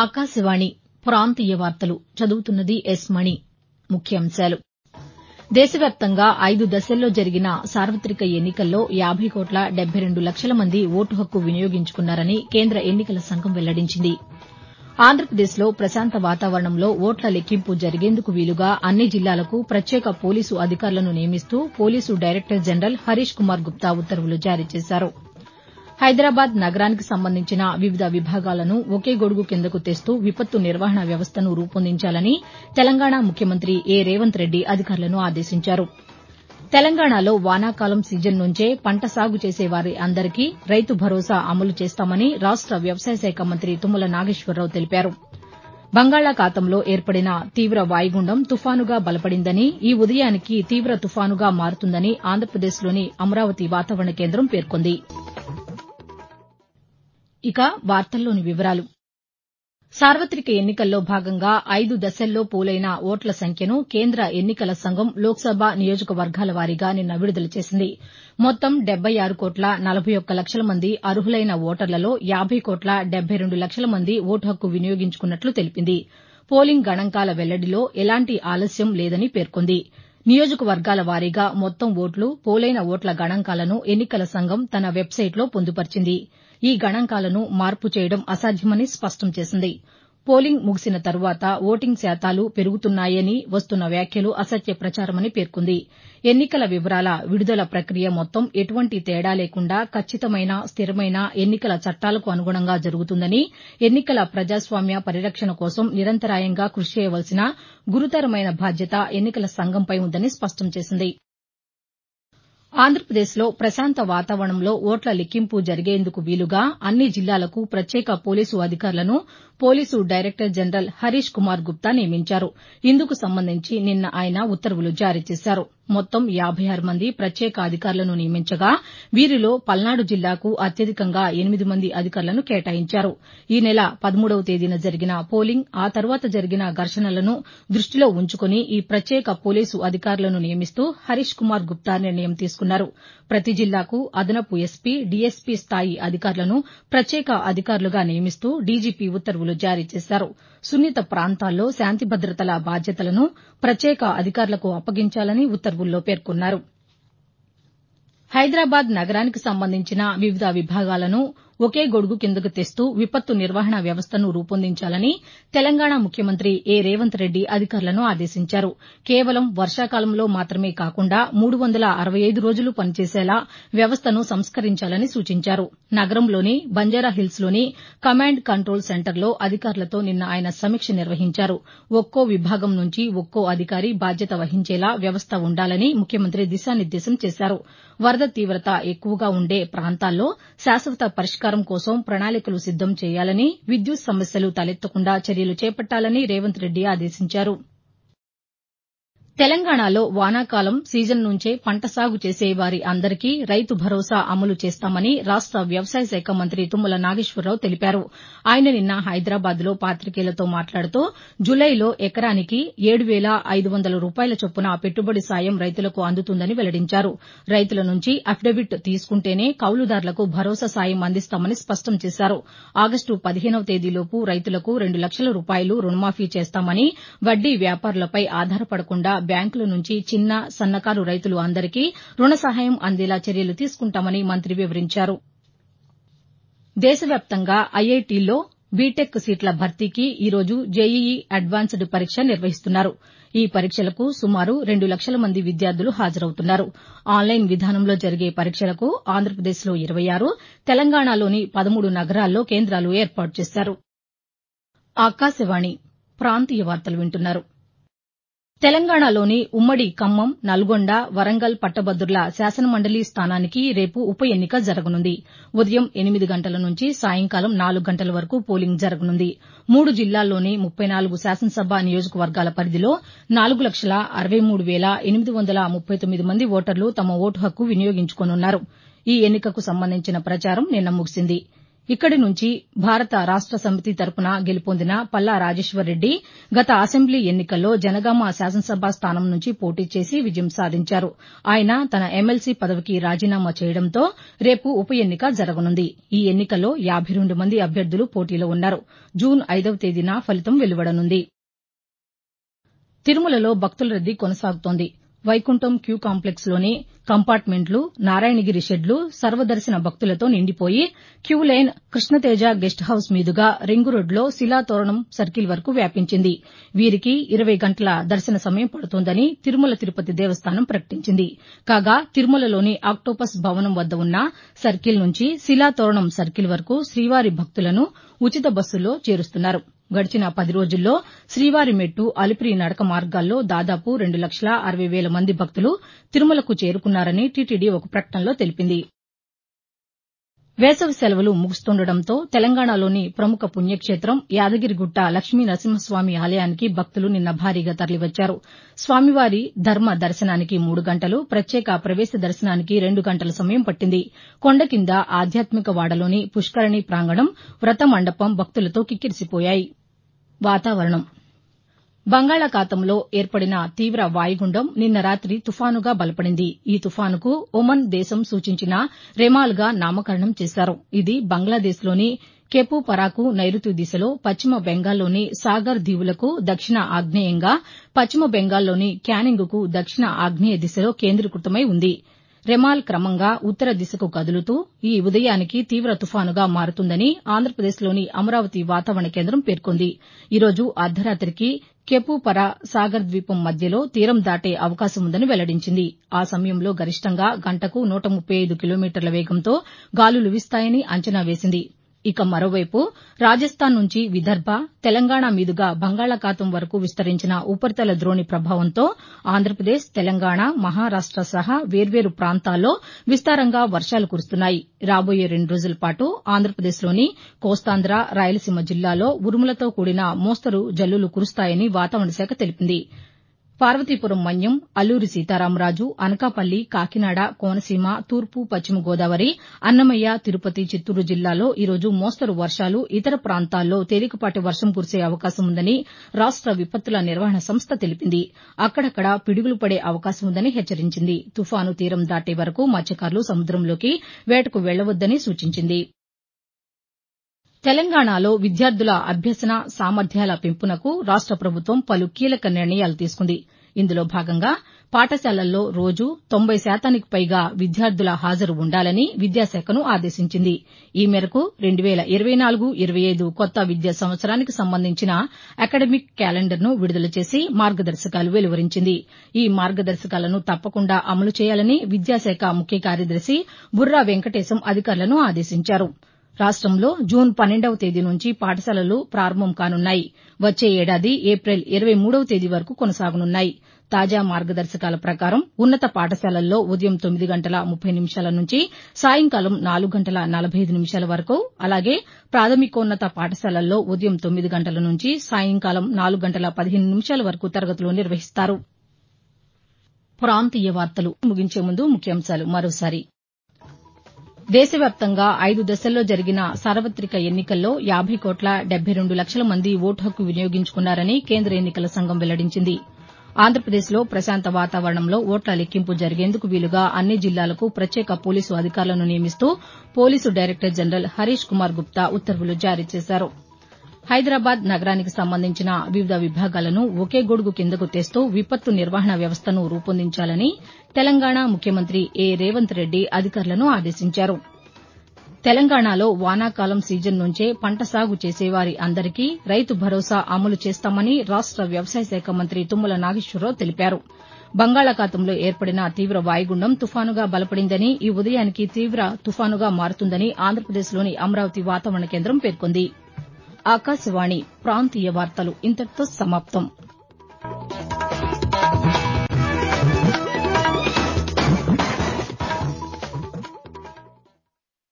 ఆకాశవాణి ప్రాంతీయ వార్తలు చదువుతున్నది ఎస్ మణి ముఖ్యాంశాలు దేశవ్యాప్తంగా ఐదు దశల్లో జరిగిన సార్వతిక ఎన్నికల్లో యాబై కోట్ల డెబ్బై రెండు లక్షల మంది ఓటు హక్కు వినియోగించుకున్నారని కేంద్ర ఎన్నికల సంఘం వెల్లడించింది ఆంధ్రప్రదేశ్లో ప్రశాంత వాతావరణంలో ఓట్ల లెక్కింపు జరిగేందుకు వీలుగా అన్ని జిల్లాలకు ప్రత్యేక పోలీసు అధికారులను నియమిస్తూ police director general Harish Kumar Gupta ఉత్తర్వులు జారీ చేశారు హైదరాబాద్ నగరానికి సంబంధించిన వివిధ విభాగాలను ఒకే గొడుగు కిందకు తెస్తూ విపత్తు నిర్వహణ వ్యవస్థను రూపొందించాలని తెలంగాణ ముఖ్యమంత్రి ఏ రేవంత్ రెడ్డి అధికారులను ఆదేశించారు తెలంగాణలో వానాకాలం సీజన్ నుంచే పంట సాగు చేసే వారి అందరికీ రైతు భరోసా అమలు చేస్తామని రాష్ట వ్యవసాయ శాఖ మంత్రి తుమ్మల నాగేశ్వరరావు తెలిపారు బంగాళాఖాతంలో ఏర్పడిన తీవ వాయుగుండం తుపానుగా బలపడిందని ఈ ఉదయానికి తీవ తుపానుగా మారుతుందని ఆంధ్రప్రదేశ్లోని అమరావతి వాతావరణ కేంద్రం పేర్కొంది ఇక వార్తల్లోని వివరాలు సార్వతిక ఎన్నికల్లో భాగంగా ఐదు దశల్లో పోలైన ఓట్ల సంఖ్యను కేంద్ర ఎన్నికల సంఘం లోక్సభ నియోజకవర్గాల వారీగా నిన్న విడుదల చేసింది మొత్తం డెబ్బై ఆరు కోట్ల నలభై ఒక్క లక్షల మంది అర్హులైన ఓటర్లలో యాబై కోట్ల డెబ్బై రెండు లక్షల మంది ఓటు హక్కు వినియోగించుకున్నట్లు తెలిపింది పోలింగ్ గణాంకాల వెల్లడిలో ఎలాంటి ఆలస్యం లేదని పేర్కొంది నియోజకవర్గాల వారీగా మొత్తం ఓట్లు పోలైన ఓట్ల గణాంకాలను ఎన్నికల సంఘం తన వెబ్సైట్లో పొందుపర్చింది ఈ గణాంకాలను మార్పు చేయడం అసాధ్యమని స్పష్టం చేసింది పోలింగ్ ముగిసిన తరువాత ఓటింగ్ శాతాలు పెరుగుతున్నాయని వస్తున్న వ్యాఖ్యలు అసత్య ప్రచారమని పేర్కొంది ఎన్నికల వివరాల విడుదల ప్రక్రియ మొత్తం ఎటువంటి తేడా లేకుండా ఖచ్చితమైన స్దిరమైన ఎన్నికల చట్టాలకు అనుగుణంగా జరుగుతుందని ఎన్నికల ప్రజాస్వామ్య పరిరక్షణ కోసం నిరంతరాయంగా కృషి చేయవలసిన గురుతరమైన బాధ్యత ఎన్నికల సంఘంపై ఉందని స్పష్టం చేసింది ఆంధ్రప్రదేశ్లో ప్రశాంత వాతావరణంలో ఓట్ల లెక్కింపు జరిగేందుకు వీలుగా అన్ని జిల్లాలకు ప్రత్యేక పోలీసు అధికారులను police director general Harish Kumar Gupta నియమించారు ఇందుకు సంబంధించి నిన్న ఆయన ఉత్తర్వులు జారీ చేశారు మొత్తం యాబై ఆరు మంది ప్రత్యేక అధికారులను నియమించగా వీరిలో పల్నాడు జిల్లాకు అత్యధికంగా ఎనిమిది మంది అధికారులను కేటాయించారు ఈ నెల పదమూడవ తేదీన జరిగిన పోలింగ్ ఆ తర్వాత జరిగిన ఘర్షణలను దృష్టిలో ఉంచుకుని ఈ ప్రత్యేక పోలీసు అధికారులను నియమిస్తూ హరీష్ కుమార్ గుప్తా నిర్ణయం తీసుకున్నారు ప్రతి జిల్లాకు అదనపు ఎస్పీ డీఎస్పీ స్థాయి అధికారులను ప్రత్యేక అధికారులుగా నియమిస్తూ డీజీపీ ఉత్తర్వులు జారీ చేశారు సున్నిత ప్రాంతాల్లో శాంతి భద్రతల బాధ్యతలను ప్రత్యేక అధికారులకు అప్పగించాలని ఉత్తర్వుల్లో పేర్కొన్నారు హైదరాబాద్ నగరానికి సంబంధించిన వివిధ విభాగాలను ఒకే గొడుగు కిందకు తెస్తూ విపత్తు నిర్వహణ వ్యవస్థను రూపొందించాలని తెలంగాణ ముఖ్యమంత్రి ఏ రేవంత్ రెడ్డి అధికారులను ఆదేశించారు కేవలం వర్షాకాలంలో మాత్రమే కాకుండా మూడు వందల అరవై ఐదు రోజులు పనిచేసేలా వ్యవస్థను సంస్కరించాలని సూచించారు నగరంలోని బంజారాహిల్స్లోని కమాండ్ కంట్రోల్ సెంటర్లో అధికారులతో నిన్న ఆయన సమీక్ష నిర్వహించారు ఒక్కో విభాగం నుంచి ఒక్కో అధికారి బాధ్యత వహించేలా వ్యవస్థ ఉండాలని ముఖ్యమంత్రి దిశానిర్దేశం చేశారు వరద తీవత ఎక్కువగా ఉండే ప్రాంతాల్లో శాశ్వత పరిష్కారం కోసం ప్రణాళికలు సిద్దం చేయాలని విద్యుత్ సమస్యలు తలెత్తకుండా చర్యలు చేపట్టాలని రేవంత్ రెడ్డి ఆదేశించారు తెలంగాణలో వానాకాలం సీజన్ నుంచే పంట సాగు చేసే వారి అందరికీ రైతు భరోసా అమలు చేస్తామని రాష్ట వ్యవసాయ శాఖ మంత్రి తుమ్మల నాగేశ్వరరావు తెలిపారు ఆయన నిన్న హైదరాబాద్లో పాతికేయులతో మాట్లాడుతూ జులైలో ఎకరానికి ఏడు వేల ఐదు వందల రూపాయల చొప్పున పెట్టుబడి సాయం రైతులకు అందుతుందని వెల్లడించారు రైతుల నుంచి అఫిడవిట్ తీసుకుంటేనే కౌలుదారులకు భరోసా సాయం అందిస్తామని స్పష్టం చేశారు ఆగస్టు పదిహేనవ తేదీలోపు రైతులకు రెండు లక్షల రూపాయలు రుణమాఫీ చేస్తామని వడ్డీ వ్యాపారులపై ఆధారపడకుండా బ్యాంకుల నుంచి చిన్న సన్నకారు రైతులు అందరికీ రుణ సహాయం అందేలా చర్యలు తీసుకుంటామని మంత్రి వివరించారు దేశవ్యాప్తంగా ఐఐటీల్లో బీటెక్ సీట్ల భర్తీకి ఈరోజు జేఈఈ అడ్వాన్స్డ్ పరీక్ష నిర్వహిస్తున్నారు ఈ పరీక్షలకు సుమారు రెండు లక్షల మంది విద్యార్థులు హాజరవుతున్నారు ఆన్లైన్ విధానంలో జరిగే పరీక్షలకు ఆంధ్రప్రదేశ్లో ఇరవై ఆరు తెలంగాణలోని పదమూడు నగరాల్లో కేంద్రాలు ఏర్పాటు చేశారు ఆకాశవాణి ప్రాంతీయ వార్తలు వింటున్నారు తెలంగాణలోని ఉమ్మడి ఖమ్మం నల్గొండ వరంగల్ పట్టభద్రుల శాసనమండలి స్థానానికి రేపు ఉప ఎన్నిక జరగనుంది ఉదయం ఎనిమిది గంటల నుంచి సాయంకాలం నాలుగు గంటల వరకు పోలింగ్ జరగనుంది మూడు జిల్లాల్లోని ముప్పై నాలుగు శాసనసభ నియోజకవర్గాల పరిధిలో నాలుగు లక్షల అరవై మూడు వేల ఎనిమిది వందల ముప్పై తొమ్మిది మంది ఓటర్లు తమ ఓటు హక్కు వినియోగించుకోనున్నారు ఈ ఎన్నికకు సంబంధించిన ప్రచారం నిన్న ముగిసింది ఇక్కడి నుంచి భారత రాష్ట సమితి తరపున గెలుపొందిన పల్లా రాజేశ్వర్రెడ్డి గత అసెంబ్లీ ఎన్నికల్లో జనగామ శాసనసభ స్థానం నుంచి పోటీ చేసి విజయం సాధించారు ఆయన తన ఎమ్మెల్సీ పదవికి రాజీనామా చేయడంతో రేపు ఉప ఎన్నిక జరగనుంది ఈ ఎన్నికల్లో యాబై రెండు మంది అభ్యర్థులు పోటీలో ఉన్నారు జూన్ ఐదవ తేదీన ఫలితం వెలువడనుంది తిరుమలలో భక్తుల రద్దీ కొనసాగుతోంది వైకుంఠం క్యూ కాంప్లెక్స్లోని కంపార్ట్మెంట్లు నారాయణగిరి షెడ్లు సర్వదర్శన భక్తులతో నిండిపోయి queue line Krishnateja guest house మీదుగా రింగురోడ్లో శిలాతోరణం సర్కిల్ వరకు వ్యాపించింది వీరికి ఇరవై గంటల దర్శన సమయం పడుతోందని తిరుమల తిరుపతి దేవస్థానం ప్రకటించింది కాగా తిరుమలలోని ఆక్టోపస్ భవనం వద్ద ఉన్న సర్కిల్ నుంచి శిలాతోరణం సర్కిల్ వరకు శ్రీవారి భక్తులను ఉచిత బస్సుల్లో చేరుస్తున్నారు గడిచిన పది రోజుల్లో శ్రీవారి మెట్టు అలిపిరి నడక మార్గాల్లో దాదాపు రెండు లక్షల అరవై వేల మంది భక్తులు తిరుమలకు చేరుకున్నారని టీటీడీ ఒక ప్రకటనలో తెలిపింది వేసవి సెలవులు ముగుస్తుండటంతో తెలంగాణలోని ప్రముఖ పుణ్యక్షేత్రం యాదగిరిగుట్ట లక్ష్మీ నరసింహస్వామి ఆలయానికి భక్తులు నిన్న భారీగా తరలివచ్చారు స్వామివారి ధర్మ దర్శనానికి మూడు గంటలు ప్రత్యేక ప్రవేశ దర్శనానికి రెండు గంటల సమయం పట్టింది కొండ కింద ఆధ్యాత్మిక వాడలోని పుష్కరిణి ప్రాంగణం వ్రత మండపం భక్తులతో కిక్కిరిసిపోయాయి వాతావరణం బంగాళాఖాతంలో ఏర్పడిన తీవ వాయుగుండం నిన్న రాతి తుఫానుగా బలపడింది ఈ తుఫానుకు ఒమన్ దేశం సూచించిన రెమాల్గా నామకరణం చేశారు ఇది బంగ్లాదేశ్లోని కెపుపరాకు నైరుతి దిశలో పశ్చిమ బెంగాల్లోని సాగర్ దీవులకు దక్షిణ ఆగ్నేయంగా పశ్చిమ బెంగాల్లోని క్యానింగ్కు దక్షిణ ఆగ్నేయ దిశలో కేంద్రీకృతమై ఉంది రెమాల్ క్రమంగా ఉత్తర దిశకు కదులుతూ ఈ ఉదయానికి తీవ తుఫానుగా మారుతుందని ఆంధ్రప్రదేశ్లోని అమరావతి వాతావరణ కేంద్రం పేర్కొంది ఈరోజు అర్దరాతికి కెపుపరా సాగర్ ద్వీపం మధ్యలో తీరం దాటే అవకాశం ఉందని వెల్లడించింది ఆ సమయంలో గరిష్టంగా గంటకు నూట ముప్పై ఐదు కిలోమీటర్ల వేగంతో గాలులు వీస్తాయని అంచనా వేసింది ఇక మరోవైపు రాజస్థాన్ నుంచి విదర్భ తెలంగాణ మీదుగా బంగాళాఖాతం వరకు విస్తరించిన ఉపరితల ద్రోణి ప్రభావంతో ఆంధ్రప్రదేశ్ తెలంగాణ మహారాష్ట సహా వేర్వేరు ప్రాంతాల్లో విస్తారంగా వర్షాలు కురుస్తున్నాయి రాబోయే రెండు రోజుల పాటు ఆంధ్రప్రదేశ్లోని కోస్తాంధ్ర రాయలసీమ జిల్లాల్లో ఉరుములతో కూడిన మోస్తరు జల్లులు కురుస్తాయని వాతావరణ శాఖ తెలిపింది పార్వతీపురం మన్యం అల్లూరి సీతారామరాజు అనకాపల్లి కాకినాడ కోనసీమ తూర్పు పశ్చిమ గోదావరి అన్నమయ్య తిరుపతి చిత్తూరు జిల్లాల్లో ఈరోజు మోస్తరు వర్షాలు ఇతర ప్రాంతాల్లో తేలికపాటి వర్షం కురిసే అవకాశం ఉందని రాష్ట విపత్తుల నిర్వహణ సంస్థ తెలిపింది అక్కడక్కడ పిడుగులు పడే అవకాశం ఉందని హెచ్చరించింది తుఫాను తీరం దాటే వరకు మత్స్యకారులు సముద్రంలోకి వేటకు వెళ్లవద్దని సూచించింది తెలంగాణలో విద్యార్థుల అభ్యసన సామర్థ్యాల పెంపునకు రాష్ట ప్రభుత్వం పలు కీలక నిర్ణయాలు తీసుకుంది ఇందులో భాగంగా పాఠశాలల్లో రోజూ తొంభై శాతానికి పైగా విద్యార్థుల హాజరు ఉండాలని విద్యాశాఖను ఆదేశించింది ఈ మేరకు రెండు వేల ఇరవై నాలుగు ఇరవై ఐదు కొత్త విద్యా సంవత్సరానికి సంబంధించిన అకాడమిక్ క్యాలెండర్ను విడుదల చేసి మార్గదర్శకాలు వెలువరించింది ఈ మార్గదర్శకాలను తప్పకుండా అమలు చేయాలని విద్యాశాఖ ముఖ్య కార్యదర్శి బుర్రా వెంకటేశం అధికారులను ఆదేశించారు రాష్టంలో జూన్ పన్నెండవ తేదీ నుంచి పాఠశాలలు ప్రారంభం కానున్నాయి వచ్చే ఏడాది ఏప్రిల్ ఇరవై మూడవ తేదీ వరకు కొనసాగనున్నాయి తాజా మార్గదర్శకాల ప్రకారం ఉన్నత పాఠశాలల్లో ఉదయం తొమ్మిది గంటల ముప్పై నిమిషాల నుంచి సాయంకాలం నాలుగు గంటల నలభై ఐదు నిమిషాల వరకు అలాగే ప్రాథమికోన్నత పాఠశాలల్లో ఉదయం తొమ్మిది గంటల నుంచి సాయంకాలం నాలుగు గంటల పదిహేను నిమిషాల వరకు తరగతులు నిర్వహిస్తారు ప్రాంతీయ వార్తలు ముగించే ముందు ముఖ్యాంశాలు మరోసారి దేశవ్యాప్తంగా ఐదు దశల్లో జరిగిన సార్వతిక ఎన్నికల్లో యాబై కోట్ల డెబ్బై రెండు లక్షల మంది ఓటు హక్కు వినియోగించుకున్నారని కేంద్ర ఎన్నికల సంఘం వెల్లడించింది ఆంధ్రప్రదేశ్లో ప్రశాంత వాతావరణంలో ఓట్ల లెక్కింపు జరిగేందుకు వీలుగా అన్ని జిల్లాలకు ప్రత్యేక పోలీసు అధికారులను నియమిస్తూ police director general Harish Kumar Gupta ఉత్తర్వులు జారీ చేశారు హైదరాబాద్ నగరానికి సంబంధించిన వివిధ విభాగాలను ఒకే గొడుగు కిందకు తెస్తూ విపత్తు నిర్వహణ వ్యవస్థను రూపొందించాలని తెలంగాణ ముఖ్యమంత్రి ఏ రేవంత్ రెడ్డి అధికారులను ఆదేశించారు తెలంగాణలో వానాకాలం సీజన్ నుంచే పంట సాగు చేసేవారి అందరికీ రైతు భరోసా అమలు చేస్తామని రాష్ట వ్యవసాయ శాఖ మంత్రి తుమ్మల నాగేశ్వరరావు తెలిపారు బంగాళాఖాతంలో ఏర్పడిన తీవ వాయుగుండం తుఫానుగా బలపడిందని ఈ ఉదయానికి తీవ తుఫానుగా మారుతుందని ఆంధ్రప్రదేశ్లోని అమరావతి వాతావరణ కేంద్రం పేర్కొంది ఆకాశవాణి ప్రాంతీయ వార్తలు ఇంతటితో సమాప్తం